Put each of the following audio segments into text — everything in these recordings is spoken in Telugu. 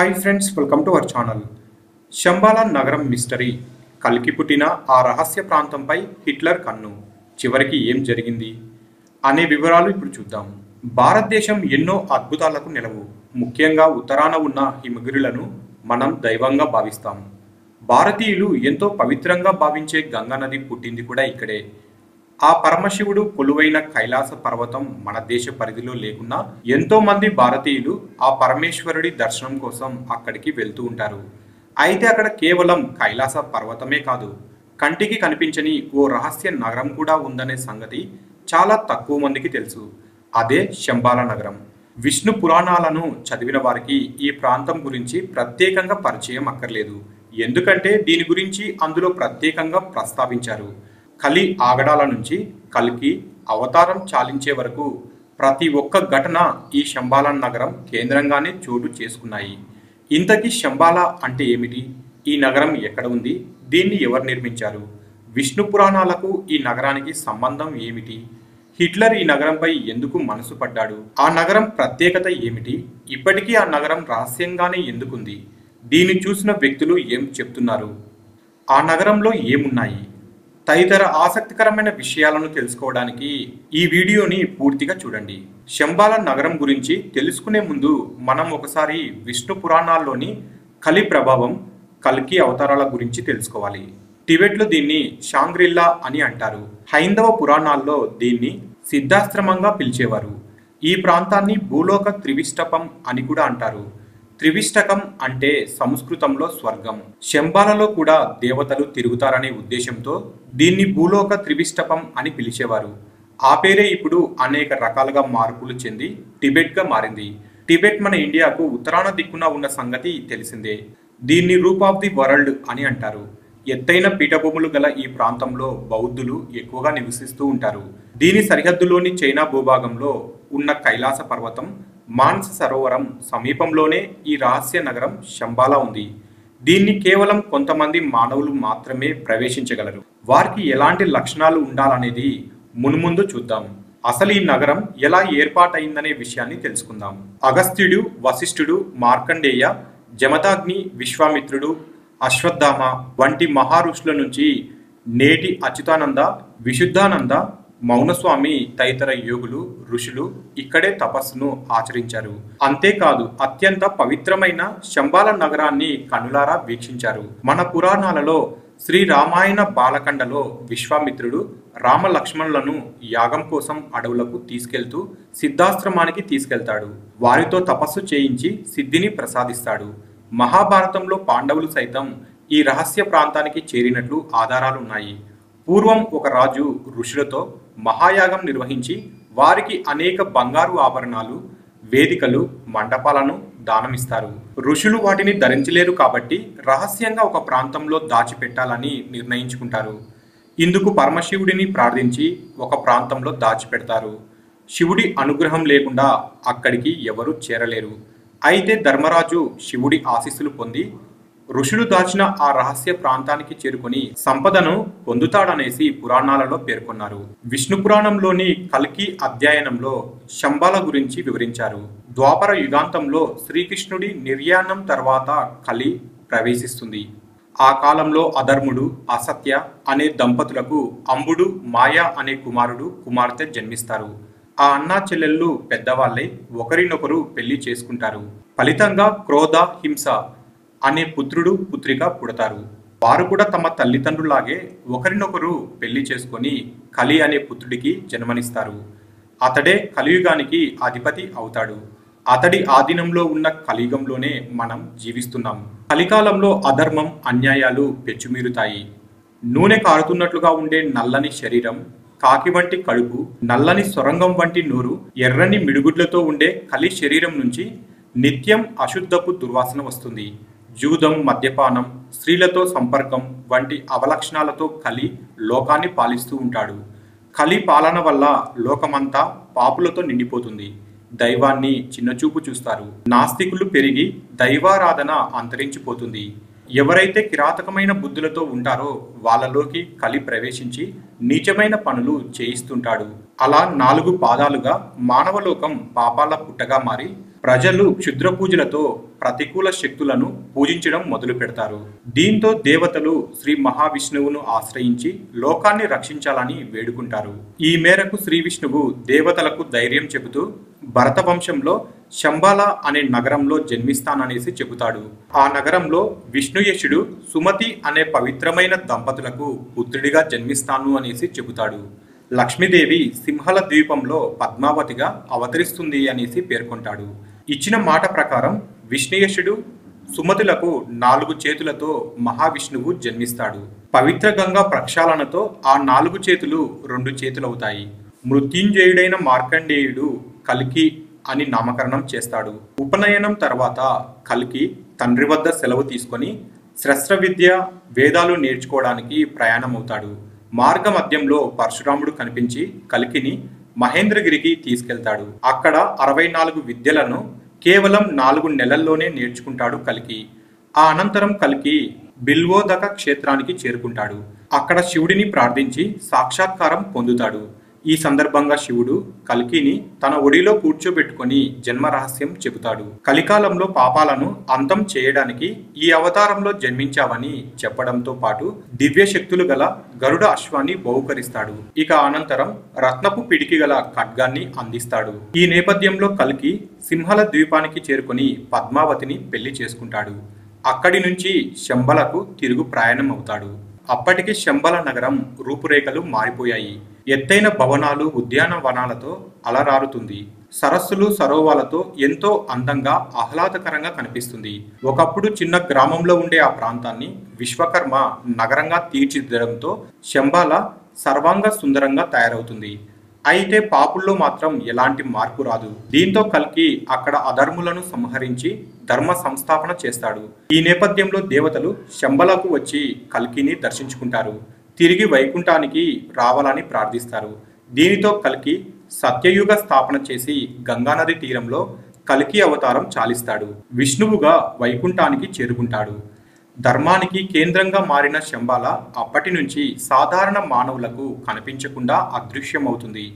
hi friends welcome to our channel Shambhala నగరం మిస్టరీ కలికి పుట్టిన ఆ రహస్య ప్రాంతంపై హిట్లర్ కన్ను చివరికి ఏం జరిగింది అనే వివరాలు ఇప్పుడు చూద్దాం భారతదేశం ఎన్నో అద్భుతాలకు నిలవు ముఖ్యంగా ఉత్తరాన ఉన్న హిమగిరులను మనం దైవంగా భావిస్తాం భారతీయులు ఎంతో పవిత్రంగా భావించే గంగా నది పుట్టింది కూడా ఇక్కడే ఆ పరమశివుడు కొలువైన కైలాస పర్వతం మన దేశ పరిధిలో లేకున్నా ఎంతో మంది భారతీయులు ఆ పరమేశ్వరుడి దర్శనం కోసం అక్కడికి వెళ్తూ ఉంటారు అయితే అక్కడ కేవలం కైలాస పర్వతమే కాదు కంటికి కనిపించని ఓ రహస్య నగరం కూడా ఉందనే సంగతి చాలా తక్కువ మందికి తెలుసు అదే శంబాల నగరం విష్ణు పురాణాలను చదివిన వారికి ఈ ప్రాంతం గురించి ప్రత్యేకంగా పరిచయం అక్కర్లేదు ఎందుకంటే దీని గురించి అందులో ప్రత్యేకంగా ప్రస్తావించారు కలి ఆగడాల నుంచి కల్కి అవతారం చాలించే వరకు ప్రతి ఒక్క ఘటన ఈ శంబాలా నగరం కేంద్రంగానే చోటు చేసుకున్నాయి ఇంతకీ శంబాలా అంటే ఏమిటి ఈ నగరం ఎక్కడ ఉంది దీన్ని ఎవరు నిర్మించారు విష్ణు పురాణాలకు ఈ నగరానికి సంబంధం ఏమిటి హిట్లర్ ఈ నగరంపై ఎందుకు మనసు పడ్డాడు ఆ నగరం ప్రత్యేకత ఏమిటి ఇప్పటికీ ఆ నగరం రహస్యంగానే ఎందుకుంది దీన్ని చూసిన వ్యక్తులు ఏం చెప్తున్నారు ఆ నగరంలో ఏమున్నాయి తదితర ఆసక్తికరమైన విషయాలను తెలుసుకోవడానికి ఈ వీడియోని పూర్తిగా చూడండి శంబాల నగరం గురించి తెలుసుకునే ముందు మనం ఒకసారి విష్ణు పురాణాల్లోని కలి ప్రభావం కల్కి అవతారాల గురించి తెలుసుకోవాలి టిబెట్లో దీన్ని షాంగ్రిల్లా అని అంటారు హైందవ పురాణాల్లో దీన్ని సిద్ధాశ్రమంగా పిలిచేవారు ఈ ప్రాంతాన్ని భూలోక త్రివిష్టపం అని కూడా అంటారు త్రివిష్టకం అంటే సంస్కృతంలో స్వర్గం శంబాలలో కూడా దేవతలు తిరుగుతారనే ఉద్దేశంతో దీన్ని భూలోక త్రివిష్టపం అని పిలిచేవారు ఆ పేరే ఇప్పుడు అనేక రకాలుగా మార్పులు చెంది టిబెట్గా మారింది టిబెట్ మన ఇండియాకు ఉత్తరాన దిక్కున ఉన్న సంగతి తెలిసిందే దీన్ని రూప్ ఆఫ్ ది వరల్డ్ అని అంటారు ఎత్తైన పీఠభూములు గల ఈ ప్రాంతంలో బౌద్ధులు ఎక్కువగా నివసిస్తూ ఉంటారు దీని సరిహద్దులోని చైనా భూభాగంలో ఉన్న కైలాస పర్వతం మానస సరోవరం సమీపంలోనే ఈ రహస్య నగరం శంబాలా ఉంది దీన్ని కేవలం కొంతమంది మానవులు మాత్రమే ప్రవేశించగలరు వారికి ఎలాంటి లక్షణాలు ఉండాలనేది మున్ముందు చూద్దాం అసలు ఈ నగరం ఎలా ఏర్పాటైందనే విషయాన్ని తెలుసుకుందాం అగస్త్యుడు వశిష్ఠుడు మార్కండేయ జమదాగ్ని విశ్వామిత్రుడు అశ్వత్థామ వంటి మహారుషుల నుంచి నేటి అచ్యుతానంద విశుద్ధానంద మౌనస్వామి తదితర యోగులు ఋషులు ఇక్కడే తపస్సును ఆచరించారు అంతేకాదు అత్యంత పవిత్రమైన శంబాల నగరాన్ని కనులారా వీక్షించారు మన పురాణాలలో శ్రీ రామాయణ బాలకండలో విశ్వామిత్రుడు రామ లక్ష్మణులను యాగం కోసం అడవులకు తీసుకెళ్తూ సిద్ధాశ్రమానికి తీసుకెళ్తాడు వారితో తపస్సు చేయించి సిద్ధిని ప్రసాదిస్తాడు మహాభారతంలో పాండవులు సైతం ఈ రహస్య ప్రాంతానికి చేరినట్లు ఆధారాలున్నాయి పూర్వం ఒక రాజు ఋషులతో మహాయాగం నిర్వహించి వారికి అనేక బంగారు ఆభరణాలు వేదికలు మండపాలను దానమిస్తారు ఋషులు వాటిని ధరించలేరు కాబట్టి రహస్యంగా ఒక ప్రాంతంలో దాచిపెట్టాలని నిర్ణయించుకుంటారు ఇందుకు పరమశివుడిని ప్రార్థించి ఒక ప్రాంతంలో దాచిపెడతారు శివుడి అనుగ్రహం లేకుండా అక్కడికి ఎవరు చేరలేరు అయితే ధర్మరాజు శివుడి ఆశీస్సులు పొంది ఋషులు దాచిన ఆ రహస్య ప్రాంతానికి చేరుకొని సంపదను పొందుతాడనేసి పురాణాలలో పేర్కొన్నారు విష్ణు పురాణంలోని కల్కి అధ్యయనంలో శంబాల గురించి వివరించారు ద్వాపర యుగాంతంలో శ్రీకృష్ణుడి నిర్యాణం తర్వాత కలి ప్రవేశిస్తుంది ఆ కాలంలో అధర్ముడు అసత్య అనే దంపతులకు అంబుడు మాయ అనే కుమారుడు కుమార్తె జన్మిస్తారు ఆ అన్నా చెల్లెళ్ళు పెద్దవాళ్ళై ఒకరినొకరు పెళ్లి చేసుకుంటారు ఫలితంగా క్రోధ హింస అనే పుత్రుడు పుత్రిక పుడతారు వారు కూడా తమ తల్లిదండ్రులాగే ఒకరినొకరు పెళ్లి చేసుకొని కలి అనే పుత్రుడికి జన్మనిస్తారు అతడే కలియుగానికి అధిపతి అవుతాడు అతడి ఆధీనంలో ఉన్న కలియుగంలోనే మనం జీవిస్తున్నాం కలికాలంలో అధర్మం అన్యాయాలు పెచ్చుమీరుతాయి నూనె కారుతున్నట్లుగా ఉండే నల్లని శరీరం కాకి వంటి కడుపు నల్లని సొరంగం వంటి నోరు ఎర్రని మిడుగుడ్లతో ఉండే కలి శరీరం నుంచి నిత్యం అశుద్ధపు దుర్వాసన వస్తుంది జూదం మద్యపానం స్త్రీలతో సంపర్కం వంటి అవలక్షణాలతో కలి లోకాన్ని పాలిస్తూ ఉంటాడు కలి పాలన వల్ల లోకమంతా పాపులతో నిండిపోతుంది దైవాన్ని చిన్నచూపు చూస్తారు నాస్తికులు పెరిగి దైవారాధన అంతరించిపోతుంది ఎవరైతే కిరాతకమైన బుద్ధులతో ఉంటారో వాళ్ళలోకి కలి ప్రవేశించి నీచమైన పనులు చేయిస్తుంటాడు అలా నాలుగు పాదాలుగా మానవలోకం పాపాల పుట్టగా మారి ప్రజలు క్షుద్ర పూజలతో ప్రతికూల శక్తులను పూజించడం మొదలు పెడతారు దీంతో దేవతలు శ్రీ మహావిష్ణువును ఆశ్రయించి లోకాన్ని రక్షించాలని వేడుకుంటారు ఈ మేరకు శ్రీ విష్ణువు దేవతలకు ధైర్యం చెబుతూ భరత వంశంలో శంబాల అనే నగరంలో జన్మిస్తాననేసి చెబుతాడు ఆ నగరంలో విష్ణుయశుడు సుమతి అనే పవిత్రమైన దంపతులకు పుత్రుడిగా జన్మిస్తాను అనేసి చెబుతాడు లక్ష్మీదేవి సింహల ద్వీపంలో పద్మావతిగా అవతరిస్తుంది అనేసి పేర్కొంటాడు ఇచ్చిన మాట ప్రకారం విష్ణుయశుడు సుమతులకు నాలుగు చేతులతో మహావిష్ణువు జన్మిస్తాడు పవిత్ర గంగా ప్రక్షాళనతో ఆ నాలుగు చేతులు రెండు చేతులవుతాయి మృత్యుంజయుడైన మార్కండేయుడు కల్కి అని నామకరణం చేస్తాడు ఉపనయనం తర్వాత కల్కి తండ్రి వద్ద సెలవు తీసుకొని శస్త్ర విద్య వేదాలు నేర్చుకోవడానికి ప్రయాణమవుతాడు మార్గ మధ్యంలో పరశురాముడు కనిపించి కల్కిని మహేంద్రగిరికి తీసుకెళ్తాడు అక్కడ అరవై నాలుగు విద్యలను కేవలం నాలుగు నెలల్లోనే నేర్చుకుంటాడు కల్కి ఆ అనంతరం కల్కి బిల్వోదక క్షేత్రానికి చేరుకుంటాడు అక్కడ శివుడిని ప్రార్థించి సాక్షాత్కారం పొందుతాడు ఈ సందర్భంగా శివుడు కల్కిని తన ఒడిలో కూర్చోబెట్టుకొని జన్మ రహస్యం చెబుతాడు కలికాలంలో పాపాలను అంతం చేయడానికి ఈ అవతారంలో జన్మించావని చెప్పడంతో పాటు దివ్య శక్తులు గల గరుడ అశ్వాన్ని బహుకరిస్తాడు ఇక అనంతరం రత్నపు పిడికి గల ఖడ్గాన్ని అందిస్తాడు ఈ నేపథ్యంలో కల్కి సింహల ద్వీపానికి చేరుకొని పద్మావతిని పెళ్లి చేసుకుంటాడు అక్కడి నుంచి శంబలకు తిరుగు ప్రయాణం అవుతాడు అప్పటికి శంబల నగరం రూపురేఖలు మారిపోయాయి ఎత్తైన భవనాలు ఉద్యానవనాలతో అలరారుతుంది సరస్సులు సరోవాలతో ఎంతో అందంగా ఆహ్లాదకరంగా కనిపిస్తుంది ఒకప్పుడు చిన్న గ్రామంలో ఉండే ఆ ప్రాంతాన్ని విశ్వకర్మ నగరంగా తీర్చిదిద్దడంతో శంబాల సర్వాంగ సుందరంగా తయారవుతుంది అయితే పాపుల్లో మాత్రం ఎలాంటి మార్పు రాదు దీంతో కల్కి అక్కడ అధర్ములను సంహరించి ధర్మ సంస్థాపన చేస్తాడు ఈ నేపథ్యంలో దేవతలు శంబలకు వచ్చి కల్కిని దర్శించుకుంటారు తిరిగి వైకుంఠానికి రావాలని ప్రార్థిస్తారు దీనితో కల్కి సత్యయుగ స్థాపన చేసి గంగానది తీరంలో కల్కి అవతారం చాలిస్తాడు విష్ణువుగా వైకుంఠానికి చేరుకుంటాడు ధర్మానికి కేంద్రంగా మారిన శంబాల అప్పటి నుంచి సాధారణ మానవులకు కనిపించకుండా అదృశ్యమవుతుంది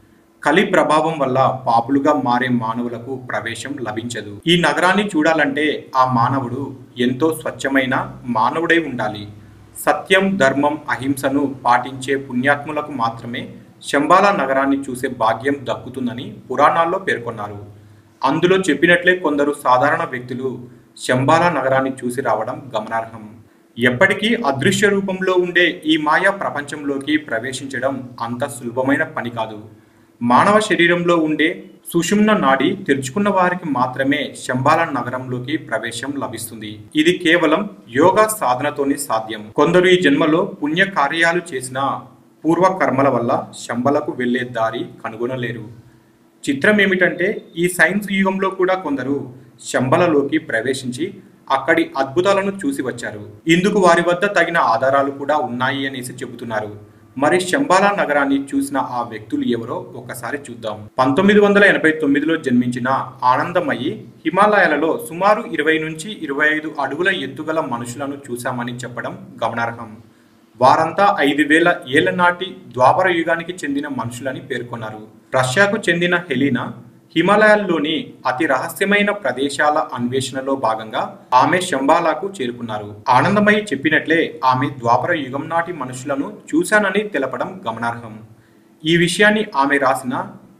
కలి ప్రభావం వల్ల పాపులుగా మారే మానవులకు ప్రవేశం లభించదు ఈ నగరాన్ని చూడాలంటే ఆ మానవుడు ఎంతో స్వచ్ఛమైన మానవుడై ఉండాలి సత్యం ధర్మం అహింసను పాటించే పుణ్యాత్ములకు మాత్రమే శంబాల నగరాన్ని చూసే భాగ్యం దక్కుతుందని పురాణాల్లో పేర్కొన్నారు అందులో చెప్పినట్లే కొందరు సాధారణ వ్యక్తులు శంబాల నగరాన్ని చూసి రావడం గమనార్హం ఎప్పటికీ అదృశ్య రూపంలో ఉండే ఈ మాయా ప్రపంచంలోకి ప్రవేశించడం అంత సులభమైన పని కాదు మానవ శరీరంలో ఉండే సుషుమ్న నాడి తెరుచుకున్న వారికి మాత్రమే శంబాల నగరంలోకి ప్రవేశం లభిస్తుంది ఇది కేవలం యోగా సాధనతోనే సాధ్యం కొందరు ఈ జన్మలో పుణ్య కార్యాలు చేసిన పూర్వ కర్మల వల్ల శంబలకు వెళ్లే దారి కనుగొనలేరు చిత్రం ఏమిటంటే ఈ సైన్స్ యుగంలో కూడా కొందరు శంబలలోకి ప్రవేశించి అక్కడి అద్భుతాలను చూసి వచ్చారు ఇందుకు వారి వద్ద తగిన ఆధారాలు కూడా ఉన్నాయి అనేసి చెబుతున్నారు మరి శంబాలా నగరాన్ని చూసిన ఆ వ్యక్తులు ఎవరో ఒకసారి చూద్దాం పంతొమ్మిది వందల ఎనభై తొమ్మిదిలో జన్మించిన ఆనందమయి హిమాలయాలలో సుమారు ఇరవై నుంచి ఇరవై ఐదు అడుగుల ఎత్తుగల మనుషులను చూశామని చెప్పడం గమనార్హం వారంతా ఐదు వేల ఏళ్ల నాటి ద్వాపర యుగానికి చెందిన మనుషులని పేర్కొన్నారు రష్యాకు చెందిన హెలీనా హిమాలయాల్లోని అతి రహస్యమైన ప్రదేశాల అన్వేషణలో భాగంగా ఆమె శంబాలాకు చేరుకున్నారు ఆనందమయ్య చెప్పినట్లే ఆమె ద్వాపర యుగం నాటి మనుషులను చూశానని తెలపడం గమనార్హం ఈ విషయాన్ని ఆమె రాసిన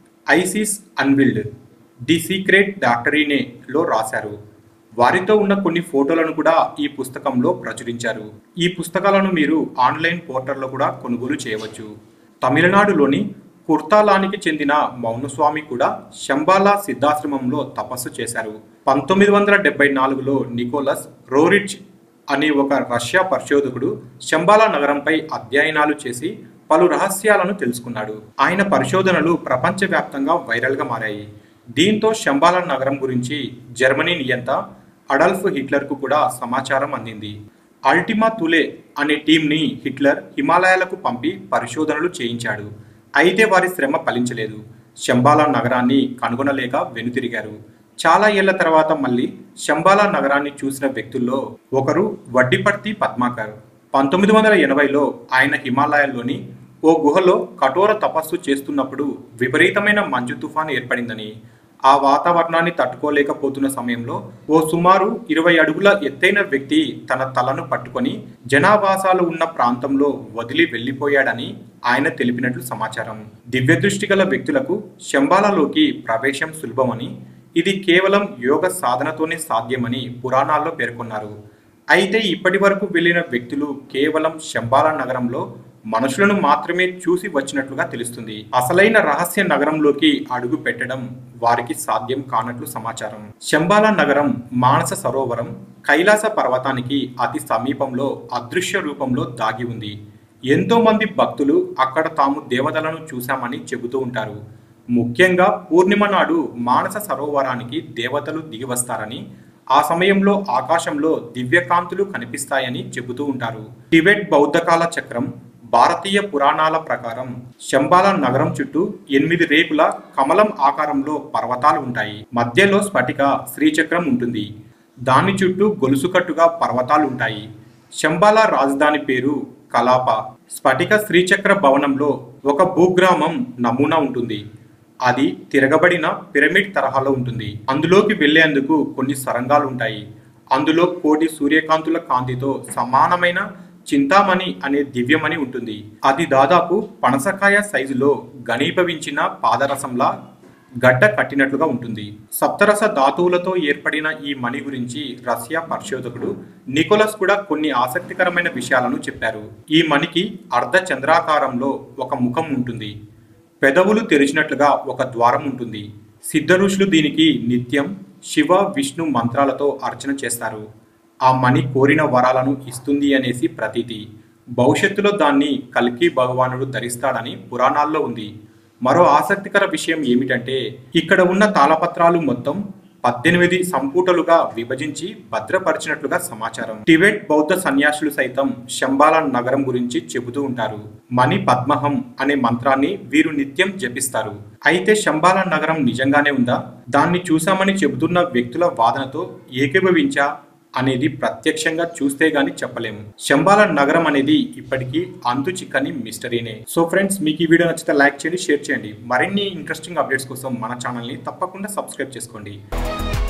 Isis unveiled the secret doctrine లో రాశారు వారితో ఉన్న కొన్ని ఫోటోలను కూడా ఈ పుస్తకంలో ప్రచురించారు ఈ పుస్తకాలను మీరు ఆన్లైన్ పోర్టల్లో కూడా కొనుగోలు చేయవచ్చు తమిళనాడులోని కుర్తాలానికి చెందిన మౌనస్వామి కూడా శంబాలా సిద్ధాశ్రమంలో తపస్సు చేశారు పంతొమ్మిది వందల డెబ్బై నాలుగులో నికోలస్ రోరిచ్ అనే ఒక రష్యా పరిశోధకుడు శంబాలా నగరంపై అధ్యయనాలు చేసి పలు రహస్యాలను తెలుసుకున్నాడు ఆయన పరిశోధనలు ప్రపంచవ్యాప్తంగా వైరల్గా మారాయి దీంతో శంబాలా నగరం గురించి జర్మనీ నియంత అడల్ఫ్ హిట్లర్కు కూడా సమాచారం అందింది అల్టిమా తులే అనే టీంని హిట్లర్ హిమాలయాలకు పంపి పరిశోధనలు చేయించాడు అయితే వారి శ్రమ ఫలించలేదు శంబాలా నగరాన్ని కనుగొనలేక వెనుతిరిగారు చాలా ఏళ్ల తర్వాత మళ్ళీ శంబాలా నగరాన్ని చూసిన వ్యక్తుల్లో ఒకరు వడ్డిపర్తి పద్మాకర్ పంతొమ్మిది వందల ఎనభైలో ఆయన హిమాలయాల్లోని ఓ గుహలో కఠోర తపస్సు చేస్తున్నప్పుడు విపరీతమైన మంచు తుఫాను ఏర్పడిందని ఆ వాతావరణాన్ని తట్టుకోలేకపోతున్న సమయంలో ఓ సుమారు ఇరవై అడుగుల ఎత్తైన వ్యక్తి తన తలను పట్టుకొని జనావాసాలు ఉన్న ప్రాంతంలో వదిలి వెళ్లిపోయాడని ఆయన తెలిపినట్లు సమాచారం దివ్యదృష్టి గల వ్యక్తులకు శంబాలలోకి ప్రవేశం సులభమని ఇది కేవలం యోగ సాధనతోనే సాధ్యమని పురాణాల్లో పేర్కొన్నారు అయితే ఇప్పటి వరకు వెళ్లిన వ్యక్తులు కేవలం శంబాల నగరంలో మనుషులను మాత్రమే చూసి వచ్చినట్లుగా తెలుస్తుంది అసలైన రహస్య నగరంలోకి అడుగు పెట్టడం వారికి సాధ్యం కానట్లు సమాచారం శంబాల నగరం మానస సరోవరం కైలాస పర్వతానికి అతి సమీపంలో అదృశ్య రూపంలో దాగి ఉంది ఎంతో మంది భక్తులు అక్కడ తాము దేవతలను చూశామని చెబుతూ ఉంటారు ముఖ్యంగా పూర్ణిమ నాడు మానస సరోవరానికి దేవతలు దిగి వస్తారని ఆ సమయంలో ఆకాశంలో దివ్యకాంతులు కనిపిస్తాయని చెబుతూ ఉంటారు టిబెట్ బౌద్ధకాల చక్రం భారతీయ పురాణాల ప్రకారం శంబాల నగరం చుట్టూ ఎనిమిది రేకుల కమలం ఆకారంలో పర్వతాలు ఉంటాయి మధ్యలో స్ఫటిక శ్రీచక్రం ఉంటుంది దాని చుట్టూ గొలుసుకట్టుగా పర్వతాలు ఉంటాయి శంబాల రాజధాని పేరు కలాప స్ఫటిక శ్రీచక్ర భవనంలో ఒక భూగ్రామం నమూనా ఉంటుంది అది తిరగబడిన పిరమిడ్ తరహాలో ఉంటుంది అందులోకి వెళ్లేందుకు కొన్ని సరంగాలు ఉంటాయి అందులో కోటి సూర్యకాంతుల కాంతితో సమానమైన చింతామణి అనే దివ్యమణి ఉంటుంది అది దాదాపు పనసకాయ సైజులో ఘనీభవించిన పాదరసంలా గడ్డ కట్టినట్లుగా ఉంటుంది సప్తరస ధాతువులతో ఏర్పడిన ఈ మణి గురించి రష్యా పరిశోధకుడు నికోలస్ కూడా కొన్ని ఆసక్తికరమైన విషయాలను చెప్పారు ఈ మణికి అర్ధ చంద్రాకారంలో ఒక ముఖం ఉంటుంది పెదవులు తెరిచినట్లుగా ఒక ద్వారం ఉంటుంది సిద్ధ ఋషులు దీనికి నిత్యం శివ విష్ణు మంత్రాలతో అర్చన చేస్తారు ఆ మణి కోరిన వరాలను ఇస్తుంది అనేసి ప్రతీతి భవిష్యత్తులో దాన్ని కల్కి భగవానుడు ధరిస్తాడని పురాణాల్లో ఉంది మరో ఆసక్తికర విషయం ఏమిటంటే ఇక్కడ ఉన్న తాళపత్రాలు మొత్తం పద్దెనిమిది సంపుటలుగా విభజించి భద్రపరిచినట్లుగా సమాచారం టిబెట్ బౌద్ధ సన్యాసులు సైతం శంబాల నగరం గురించి చెబుతూ ఉంటారు మణి పద్మహం అనే మంత్రాన్ని వీరు నిత్యం జపిస్తారు అయితే శంబాల నగరం నిజంగానే ఉందా దాన్ని చూశామని చెబుతున్న వ్యక్తుల వాదనతో ఏకీభవించా అనేది ప్రత్యక్షంగా చూస్తే గాని చెప్పలేము శంబాల నగరం అనేది ఇప్పటికీ అంతు చిక్కని మిస్టరీనే సో ఫ్రెండ్స్ మీకు ఈ వీడియో నచ్చితే లైక్ చేయండి షేర్ చేయండి మరిన్ని ఇంట్రెస్టింగ్ అప్డేట్స్ కోసం మన ఛానల్ని తప్పకుండా సబ్స్క్రైబ్ చేసుకోండి